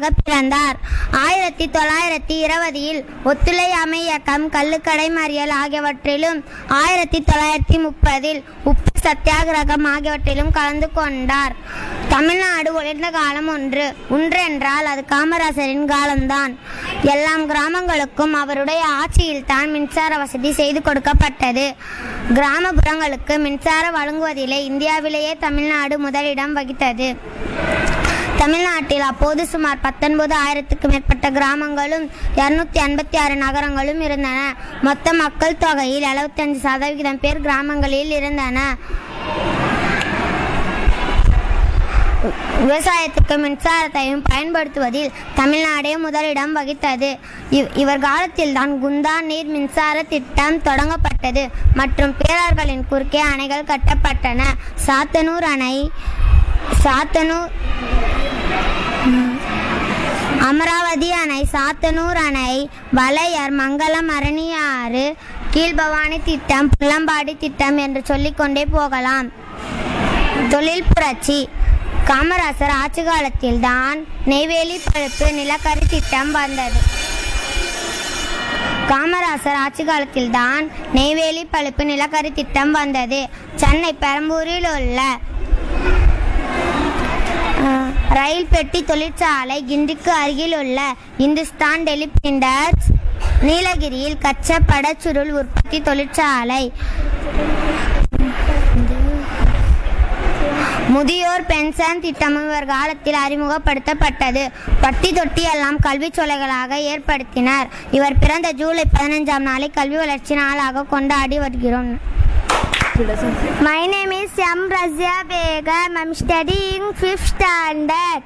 மகனாக பிறந்தார் ஆயிரத்தி தொள்ளாயிரத்தி இருபதில் ஒத்துழையாமை இயக்கம் கள்ளுக்கடை மறியல் ஆகியவற்றிலும் ஆயிரத்தி தொள்ளாயிரத்தி முப்பதில் உப்பு சத்தியாகிரகம் ஆகியவற்றிலும் கலந்து கொண்டார் தமிழ்நாடு உயர்ந்த காலம் ஒன்று ஒன்றென்றால் அது காமராசரின் காலம்தான் எல்லாம் கிராமங்களுக்கும் அவருடைய ஆட்சியில்தான் மின்சார வசதி செய்து கொடுக்கப்பட்டது கிராமப்புறங்களுக்கு மின்சாரம் வழங்குவதிலே இந்தியாவிலேயே தமிழ்நாடு முதலிடம் வகித்தது தமிழ்நாட்டில் அப்போது சுமார் பத்தொன்பது ஆயிரத்துக்கு மேற்பட்ட கிராமங்களும் இருநூத்தி ஐம்பத்தி ஆறு நகரங்களும் இருந்தன மொத்த மக்கள் தொகையில் 75% சதவிகிதம் பேர் கிராமங்களில் இருந்தன விவசாயத்துக்கு மின்சாரத்தையும் பயன்படுத்துவதில் தமிழ்நாடே முதலிடம் வகித்தது இவ் இவர் காலத்தில்தான் குந்தா நீர் மின்சார திட்டம் தொடங்கப்பட்டது மற்றும் பேரர்களின் குறுக்கே அணைகள் கட்டப்பட்டன சாத்தனூர் அணை சாத்தனூர் அமராவதி அணை சாத்தனூர் அணை வளையர் மங்களம் அரணியாறு கீழ்பவானி திட்டம் புள்ளம்பாடி திட்டம் என்று சொல்லிக்கொண்டே போகலாம் தொழில் புரட்சி காமராசர் ஆட்சி காலத்தில்தான் நெய்வேலி பழுப்பு நிலக்கரி திட்டம் வந்தது காமராசர் ஆட்சி காலத்தில்தான் நெய்வேலி பழுப்பு நிலக்கரி திட்டம் வந்தது சென்னை பெரம்பூரில் உள்ள அஹ், ரயில் பெட்டி தொழிற்சாலை கிண்டிக்கு அருகில் உள்ள இந்துஸ்தான் டெலி பிரிண்டர்ஸ் நீலகிரியில் கச்ச படச்சுருள் உற்பத்தி தொழிற்சாலை முதியோர் பென்ஷன் திட்டமும் இவர் காலத்தில் அறிமுகப்படுத்தப்பட்டது பட்டி தொட்டி எல்லாம் கல்வி சோலைகளாக ஏற்படுத்தினார் இவர் பிறந்த ஜூலை பதினஞ்சாம் நாளை கல்வி வளர்ச்சி நாளாக கொண்டாடி வருகிறோம் My name is M. Razia Begum. I'm studying fifth standard.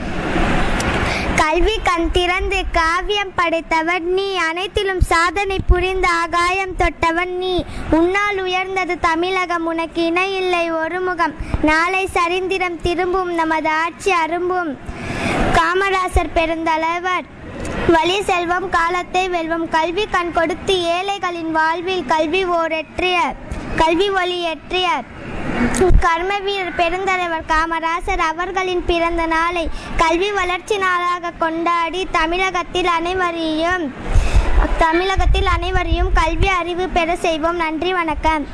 கல்வி கண் திறந்து காவியம் படைத்தவன் நீ அனைத்திலும் சாதனை புரிந்த ஆகாயம் தொட்டவன் நீ உன்னால் உயர்ந்தது தமிழகம் உனக்கு இணையில்லை ஒரு முகம் நாளை சரிந்திரம் திரும்பும் நமது ஆட்சி அரும்பும் காமராசர் பெருந்தலைவர் வழி செல்வம் காலத்தை வெல்வம் கல்வி கண் கொடுத்து ஏழைகளின் வாழ்வில் கல்வி ஓரெற்றிய கல்வி ஒளி ஏற்றிய கர்மவீரர் பெருந்தலைவர் காமராசர் அவர்களின் பிறந்த நாளை கல்வி வளர்ச்சி நாளாக கொண்டாடி தமிழகத்தில் அனைவரையும் தமிழகத்தில் அனைவரையும் கல்வி அறிவு பெற செய்வோம் நன்றி வணக்கம்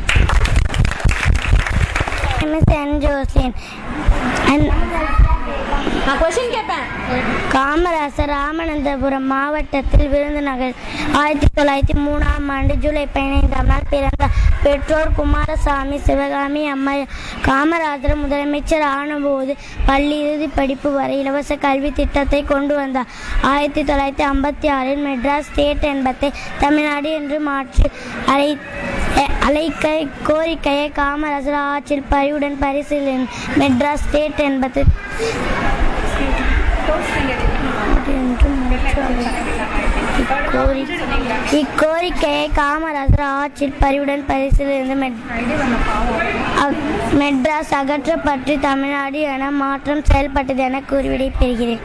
ஜோசியன் நான் கொஸ்டின் கேட்பேன் காமராசர் ராமநாதபுரம் மாவட்டத்தில் விருதுநகர் ஆயிரத்தி தொள்ளாயிரத்தி மூணாம் ஆண்டு ஜூலை பதினைந்தாம் நாள் பிறந்தார் பெற்றோர் குமாரசாமி சிவகாமி அம்மா காமராஜர் முதலமைச்சர் ஆனபோது பள்ளி இறுதி படிப்பு வரை இலவச கல்வி திட்டத்தை கொண்டு வந்தார் ஆயிரத்தி தொள்ளாயிரத்தி ஐம்பத்தி ஆறில் மெட்ராஸ் ஸ்டேட் என்பதை தமிழ்நாடு என்று மாற்றி அழை அழைக்க கோரிக்கையை காமராஜர் ஆட்சியில் பரிவுடன் பரிசீலனை மெட்ராஸ் ஸ்டேட் என்பது இக்கோரி- இக்கோரிக்கையை காமராஜர் ஆட்சியில் பரிவுடன் பரிசீலிருந்து மெட்- அக்- மெட்ராஸ் அகற்றப்பட்டு தமிழ்நாடு என மாற்றம் செயல்பட்டது என கூறி விடைபெறுகிறேன்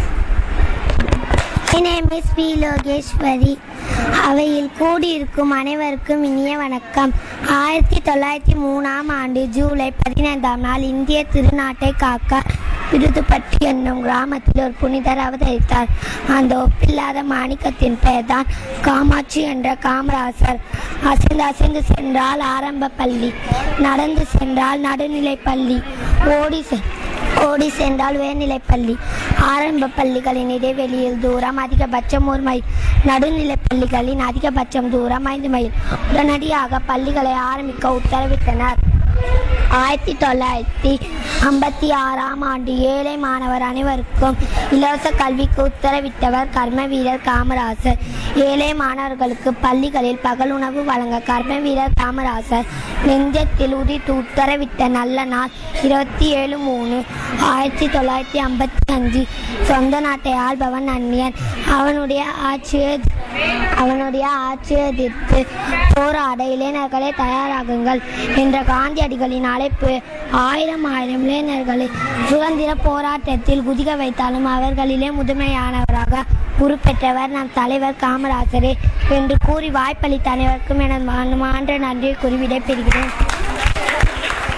My name is P. Lokeswari அவையில் கூடியிருக்கும் அனைவருக்கும் இனிய வணக்கம் ஆயிரத்தி தொள்ளாயிரத்தி மூணாம் ஆண்டு ஜூலை பதினைந்தாம் நாள் இந்திய திருநாட்டை காக்க விருதுப்பட்டி என்னும் கிராமத்தில் ஒரு புனிதர் அவதரித்தார் அந்த ஒப்பில்லாத மாணிக்கத்தின் பெயர்தான் காமாட்சி என்ற காமராசர் அசைந்து அசைந்து சென்றால் ஆரம்ப பள்ளி நடந்து சென்றால் நடுநிலைப் பள்ளி ஓடி செ ஓடி சென்றால் உயர்நிலைப்பள்ளி ஆரம்ப பள்ளிகளின் இடைவெளியில் தூரம் அதிகபட்சம் ஒரு மைல் நடுநிலைப் பள்ளிகளின் அதிகபட்சம் தூரம் ஐந்து மைல் உடனடியாக பள்ளிகளை ஆரம்பிக்க உத்தரவிட்டனர் ஆயிரத்தி தொள்ளாயிரத்தி ஐம்பத்தி ஆறாம் ஆண்டு ஏழை மாணவர் அனைவருக்கும் இலவச கல்விக்கு உத்தரவிட்டவர் கர்ம வீரர் காமராசர் ஏழை மாணவர்களுக்கு பள்ளிகளில் பகல் உணவு வழங்க கர்ம வீரர் காமராசர் நெஞ்சத்தில் உதித்து உத்தரவிட்ட நல்ல நாள் இருபத்தி ஏழு மூணு ஆயிரத்தி தொள்ளாயிரத்தி ஐம்பத்தி அஞ்சு சொந்த நாட்டை ஆள்பவன் அந்நியன் அவனுடைய ஆட்சியை அவனுடைய ஆட்சியை எதிர்த்து போராட இளைஞர்களே தயாராகுங்கள் என்ற காந்தியடிகளின் அழைப்பு ஆயிரம் ஆயிரம் இளைஞர்களை சுதந்திர போராட்டத்தில் குதிக்க வைத்தாலும் அவர்களிலே முதுமையானவராக உருப்பெற்றவர் நம் தலைவர் காமராஜரே என்று கூறி வாய்ப்பளித்த அனைவருக்கும் எனது மனமான்ற நன்றியை கூறி விடைபெறுகிறேன்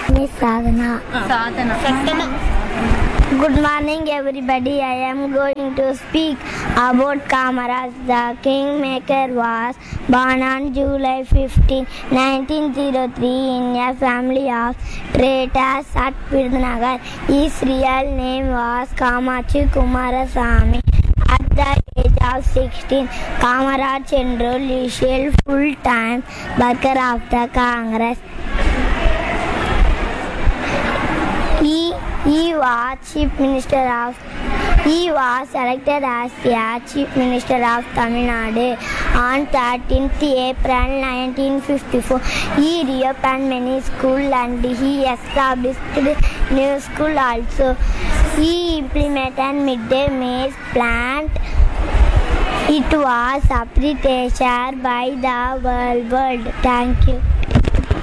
Sadhana Sadhana Good morning, everybody. I am going to speak about Kamaraj. The kingmaker was born on July 15, 1903 in a family of traders at Virudhunagar. His real name was Kamachi Kumarasamy. At the age of 16, Kamaraj enrolled initial full-time worker of the Congress. He, he was chief minister of he was elected as the chief minister of Tamil Nadu on 13th April 1954. He reopened many schools and he established new school also. He implemented midday meal plant. It was appreciated by the whole world. Thank you.